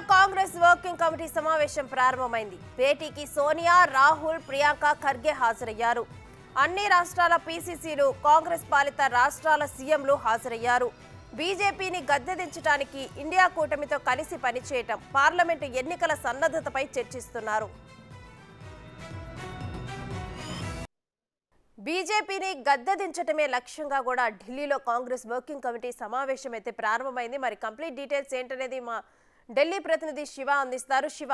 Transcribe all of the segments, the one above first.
Congress working committee సమావేశం ప్రారంభమైంది భేటీకి సోనియా రాహుల్ ప్రియాంక ఖర్గే హాజరయ్యారు అన్ని రాష్ట్రాల పీసీసీలు కాంగ్రెస్ పాలిత రాష్ట్రాల సీఎంలు హాజరయ్యారు బీజేపీని గద్దెదించడానికి ఇండియా కూటమితో కలిసి పనిచేయటం పార్లమెంటు ఎన్నికల సన్నద్ధతపై చర్చిస్తున్నారు బీజేపీని గద్దెదించటమే లక్ష్యంగా కూడా ఢిల్లీలో కాంగ్రెస్ వర్కింగ్ కమిటీ సమావేశం అయితే ప్రారంభమైంది మరి కంప్లీట్ డీటెయిల్స్ ఏంటనేది మా ఢిల్లీ ప్రతినిధి శివ అందిస్తారు శివ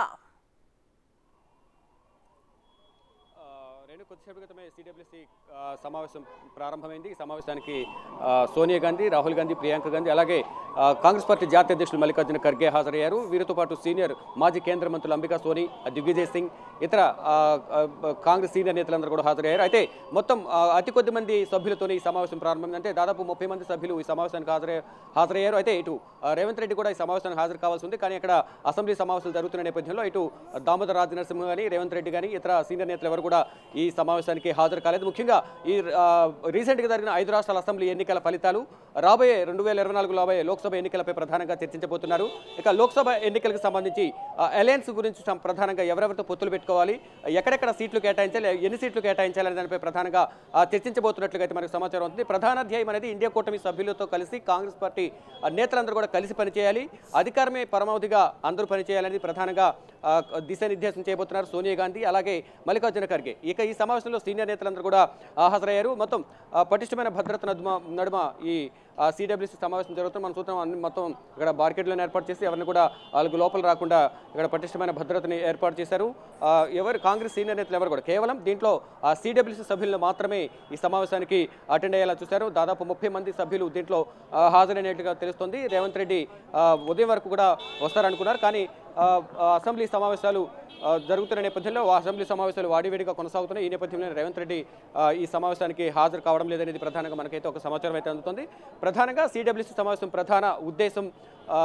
ఆ, రేణు కొద్దిసేపు క్రితమే సిడబ్ల్యూసి సమావేశం ప్రారంభమైంది ఈ సమావేశానికి ఆ, సోనియా గాంధీ రాహుల్ గాంధీ ప్రియాంక గాంధీ అలాగే ఆ, కాంగ్రెస్ పార్టీ జాతీయ అధ్యక్షులు మల్లికార్జున ఖర్గే హాజరయ్యారు వీరితో పాటు సీనియర్ మాజీ కేంద్ర మంత్రులు అంబికా సోని దిగ్విజయ్ సింగ్ ఇతర ఆ, ఆ, కాంగ్రెస్ సీనియర్ నేతలందరూ కూడా హాజరయ్యారు అయితే మొత్తం ఆ, అతి కొద్ది మంది సభ్యులతోనే ఈ సమావేశం ప్రారంభమైంది అంటే దాదాపు ముప్పై మంది సభ్యులు ఈ సమావేశానికి హాజరయ్యారు హాజరయ్యారు అయితే ఇటు ఆ, రేవంత్ రెడ్డి కూడా ఈ సమావేశానికి హాజరు కావాల్సి ఉంది కానీ అక్కడ అసెంబ్లీ సమావేశాలు జరుగుతున్న నేపథ్యంలో ఇటు దామోదర రాజ నరసింహ కానీ రేవంత్ రెడ్డి కానీ ఇతర సీనియర్ నేతలు ఎవరు కూడా ఈ సమావేశానికి హాజరు కాలేదు ముఖ్యంగా ఈ ఆ, రీసెంట్గా జరిగిన ఐదు రాష్ట్రాల అసెంబ్లీ ఎన్నికల ఫలితాలు రాబోయే రెండు వేల ఇరవై నాలుగు రాబోయే లోక్సభ ఎన్నికలపై ప్రధానంగా చర్చించబోతున్నారు ఇక లోక్సభ ఎన్నికలకు సంబంధించి అలయన్స్ గురించి సం- ప్రధానంగా ఎవరెవరితో పొత్తులు పెట్టుకోవాలి ఎక్కడెక్కడ సీట్లు కేటాయించాలి ఎన్ని సీట్లు కేటాయించాలి అనే దానిపై ప్రధానంగా ఆ, చర్చించబోతున్నట్లుగా అయితే మనకు సమాచారం ఉంది ప్రధాన ధ్యేయం అనేది ఇండియా కూటమి సభ్యులతో కలిసి కాంగ్రెస్ పార్టీ ఆ, నేతలందరూ కూడా కలిసి పనిచేయాలి అధికారమే పరమావధిగా అందరూ పనిచేయాలని ప్రధానంగా ఆ, దిశానిర్దేశం చేయబోతున్నారు సోనియా గాంధీ అలాగే మల్లికార్జున ఖర్గే ఇక ఈ సమావేశంలో సీనియర్ నేతలందరూ కూడా ఆ, హాజరయ్యారు మొత్తం ఆ, పటిష్టమైన భద్రత నడుమ నడుమ ఈ సిడబ్ల్యూసీ సమావేశం జరుగుతుంది మనం చూద్దాం అన్ని మొత్తం ఇక్కడ బార్కెట్లను ఏర్పాటు చేసి ఎవరిని కూడా వాళ్ళకు లోపల రాకుండా ఇక్కడ పటిష్టమైన భద్రతని ఏర్పాటు చేశారు ఆ, ఎవరు కాంగ్రెస్ సీనియర్ నేతలు ఎవరు కూడా కేవలం దీంట్లో ఆ సిడబ్ల్యూసీ సభ్యులను మాత్రమే ఈ సమావేశానికి అటెండ్ అయ్యేలా చూశారు దాదాపు ముప్పై మంది సభ్యులు దీంట్లో ఆ, హాజరైనట్టుగా తెలుస్తుంది రేవంత్ రెడ్డి ఆ, ఉదయం వరకు కూడా వస్తారనుకున్నారు కానీ ఆ, ఆ, అసెంబ్లీ సమావేశాలు ఆ, జరుగుతున్న నేపథ్యంలో ఆ అసెంబ్లీ సమావేశాలు వాడివేడిగా కొనసాగుతున్నాయి ఈ నేపథ్యంలో రేవంత్ రెడ్డి ఆ, ఈ సమావేశానికి హాజరు కావడం లేదనేది ప్రధానంగా మనకైతే ఒక సమాచారం అయితే అందుతుంది ప్రధానంగా సిడబ్ల్యూసీ సమావేశం ప్రధాన ఉద్దేశం ఆ,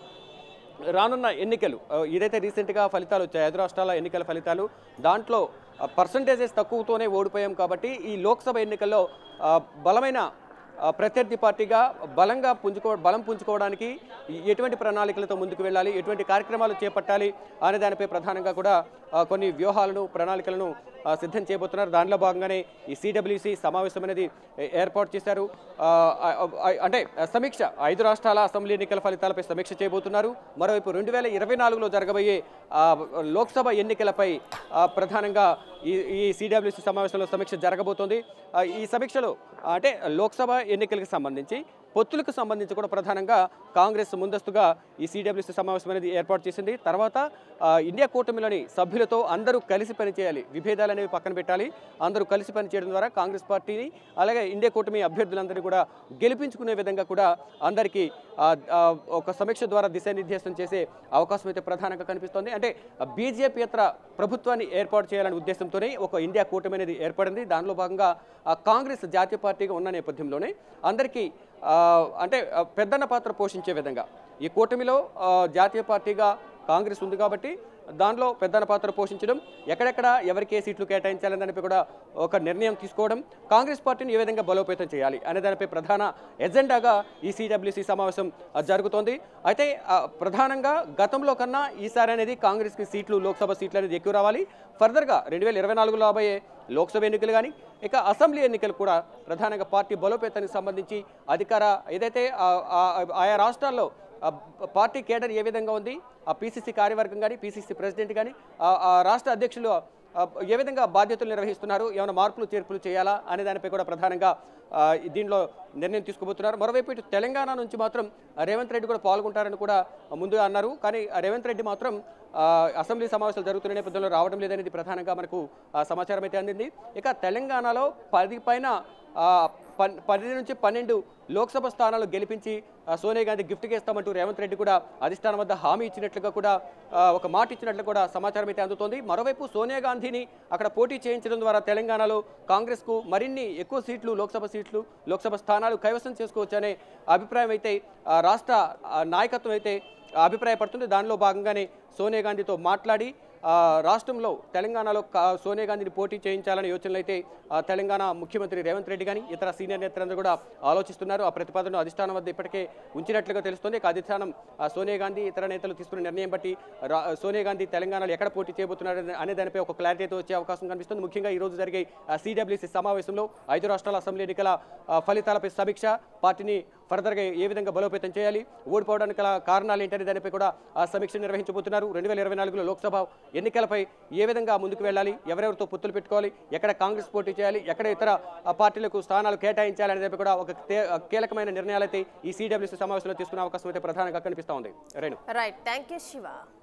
రానున్న ఎన్నికలు ఆ, ఏదైతే రీసెంట్గా ఫలితాలు వచ్చాయి ఐదు రాష్ట్రాల ఎన్నికల ఫలితాలు దాంట్లో పర్సంటేజెస్ తక్కువతోనే ఓడిపోయాం కాబట్టి ఈ లోక్సభ ఎన్నికల్లో ఆ, బలమైన ఆ, ప్రత్యర్థి పార్టీగా బలంగా పుంజుకో బలం పుంజుకోవడానికి ఎటువంటి ప్రణాళికలతో ముందుకు వెళ్ళాలి ఎటువంటి కార్యక్రమాలు చేపట్టాలి అనే దానిపై ప్రధానంగా కూడా ఆ, కొన్ని వ్యూహాలను ప్రణాళికలను ఆ, సిద్ధం చేయబోతున్నారు దానిలో భాగంగానే ఈ సిడబ్ల్యూసి సమావేశం అనేది ఏ- ఏర్పాటు చేశారు ఆ, ఆ, ఆ, అంటే సమీక్ష ఐదు రాష్ట్రాల అసెంబ్లీ ఎన్నికల ఫలితాలపై సమీక్ష చేయబోతున్నారు మరోవైపు రెండు వేల ఇరవై నాలుగులో జరగబోయే ఆ, లోక్సభ ఎన్నికలపై ఆ, ప్రధానంగా ఈ ఈ సిడబ్ల్యూసి సమావేశంలో సమీక్ష జరగబోతోంది ఆ, ఈ సమీక్షలో అంటే లోక్సభ ఎన్నికలకు సంబంధించి పొత్తులకు సంబంధించి కూడా ప్రధానంగా కాంగ్రెస్ ముందస్తుగా ఈ సిడబ్ల్యూసీ సమావేశం అనేది ఏర్పాటు చేసింది తర్వాత ఆ, ఇండియా కూటమిలోని సభ్యులతో అందరూ కలిసి పనిచేయాలి విభేదాలు అనేవి పక్కన పెట్టాలి అందరూ కలిసి పనిచేయడం ద్వారా కాంగ్రెస్ పార్టీని అలాగే ఇండియా కూటమి అభ్యర్థులందరినీ కూడా గెలిపించుకునే విధంగా కూడా అందరికీ ఆ, ఆ, ఒక సమీక్ష ద్వారా దిశానిర్దేశం చేసే అవకాశం అయితే ప్రధానంగా కనిపిస్తోంది అంటే బీజేపీ ఇతర ప్రభుత్వాన్ని ఏర్పాటు చేయాలనే ఉద్దేశంతోనే ఒక ఇండియా కూటమి అనేది ఏర్పడింది దానిలో భాగంగా ఆ, కాంగ్రెస్ జాతీయ పార్టీగా ఉన్న నేపథ్యంలోనే అందరికీ ఆ, అంటే ఆ, పెద్దన్న పాత్ర పోషించే విధంగా ఈ కూటమిలో ఆ, జాతీయ పార్టీగా కాంగ్రెస్ ఉంది కాబట్టి దానిలో పెద్దన్న పాత్ర పోషించడం ఎక్కడెక్కడ ఎవరికి ఏ సీట్లు కేటాయించాలనే దానిపై కూడా ఒక నిర్ణయం తీసుకోవడం కాంగ్రెస్ పార్టీని ఏ విధంగా బలోపేతం చేయాలి అనే దానిపై ప్రధాన ఎజెండాగా ఈ సిడబ్ల్యూసీ సమావేశం ఆ, జరుగుతోంది అయితే ఆ, ప్రధానంగా గతంలో కన్నా ఈసారి అనేది కాంగ్రెస్కి సీట్లు లోక్సభ సీట్లు అనేది ఎక్కువ రావాలి ఫర్దర్గా రెండు వేల ఇరవై నాలుగులో రాబోయే లోక్సభ ఎన్నికలు కానీ ఇక అసెంబ్లీ ఎన్నికలు కూడా ప్రధానంగా పార్టీ బలోపేతానికి సంబంధించి అధికార ఏదైతే ఆ- ఆ- ఆయా రాష్ట్రాల్లో ఆ పార్టీ కేడర్ ఏ విధంగా ఉంది ఆ పీసీసీ కార్యవర్గం కానీ పీసీసీ ప్రెసిడెంట్ కానీ ఆ రాష్ట్ర అధ్యక్షులు ఆ, ఏ విధంగా బాధ్యతలు నిర్వహిస్తున్నారు ఏమైనా మార్పులు చేర్పులు చేయాలా అనే దానిపై కూడా ప్రధానంగా ఆ, దీనిలో నిర్ణయం తీసుకోబోతున్నారు మరోవైపు ఇటు తెలంగాణ నుంచి మాత్రం రేవంత్ రెడ్డి కూడా పాల్గొంటారని కూడా ముందుగా అన్నారు కానీ ఆ రేవంత్ రెడ్డి మాత్రం ఆ, అసెంబ్లీ సమావేశాలు జరుగుతున్న నేపథ్యంలో రావడం లేదనేది ప్రధానంగా మనకు ఆ, సమాచారం అయితే అందింది ఇక తెలంగాణలో పది పైన ఆ, పన్ పది నుంచి పన్నెండు లోక్సభ స్థానాలు గెలిపించి ఆ, సోనియా గాంధీ గిఫ్ట్గా ఇస్తామంటూ రేవంత్ రెడ్డి కూడా అధిష్టానం వద్ద హామీ ఇచ్చినట్లుగా కూడా ఆ, ఒక మాట ఇచ్చినట్లు కూడా సమాచారం అయితే అందుతోంది మరోవైపు సోనియా గాంధీని అక్కడ పోటీ చేయించడం ద్వారా తెలంగాణలో కాంగ్రెస్కు మరిన్ని ఎక్కువ సీట్లు లోక్సభ సీట్లు లోక్సభ స్థానాలు కైవసం చేసుకోవచ్చనే అభిప్రాయం అయితే ఆ, రాష్ట్ర ఆ, నాయకత్వం అయితే అభిప్రాయపడుతుంది దానిలో భాగంగానే సోనియా గాంధీతో మాట్లాడి ఆ, రాష్ట్రంలో తెలంగాణలో కా- సోనియా గాంధీని పోటీ చేయించాలనే యోచనలు అయితే ఆ, తెలంగాణ ముఖ్యమంత్రి రేవంత్ రెడ్డి కానీ ఇతర సీనియర్ నేతలందరూ కూడా ఆలోచిస్తున్నారు ఆ ప్రతిపాదనను అధిష్టానం వద్ద ఇప్పటికే ఉంచినట్లుగా తెలుస్తోంది ఇక అధిష్టానం ఆ, సోనియా గాంధీ ఇతర నేతలు తీసుకున్న నిర్ణయం బట్టి రా- సోనియా గాంధీ తెలంగాణలో ఎక్కడ పోటీ చేయబోతున్నారు అనే- అనే దానిపై ఒక క్లారిటీ అయితే వచ్చే అవకాశం కనిపిస్తుంది ముఖ్యంగా ఈ రోజు జరిగే సిడబ్ల్యూసీ సమావేశంలో ఐదు రాష్ట్రాల అసెంబ్లీ ఎన్నికల ఆ, ఫలితాలపై సమీక్ష పార్టీని ఫర్దర్గా ఏ విధంగా బలోపేతం చేయాలి ఓడిపోవడానికి గల కారణాలు ఏంటనే దానిపై కూడా ఆ సమీక్ష నిర్వహించబోతున్నారు రెండు వేల ఇరవై నాలుగులో లోక్సభ ఎన్నికలపై ఏ విధంగా ముందుకు వెళ్ళాలి ఎవరెవరితో పొత్తులు పెట్టుకోవాలి ఎక్కడ కాంగ్రెస్ పోటీ చేయాలి ఎక్కడ ఇతర ఆ, పార్టీలకు స్థానాలు కేటాయించాలి అనే దానిపై కూడా ఒక తే- కీలకమైన నిర్ణయాలు అయితే ఈ సిడబ్ల్యూసీ సమావేశంలో తీసుకునే అవకాశం అయితే ప్రధానంగా కనిపిస్తూ ఉంది Renu right thank you Shiva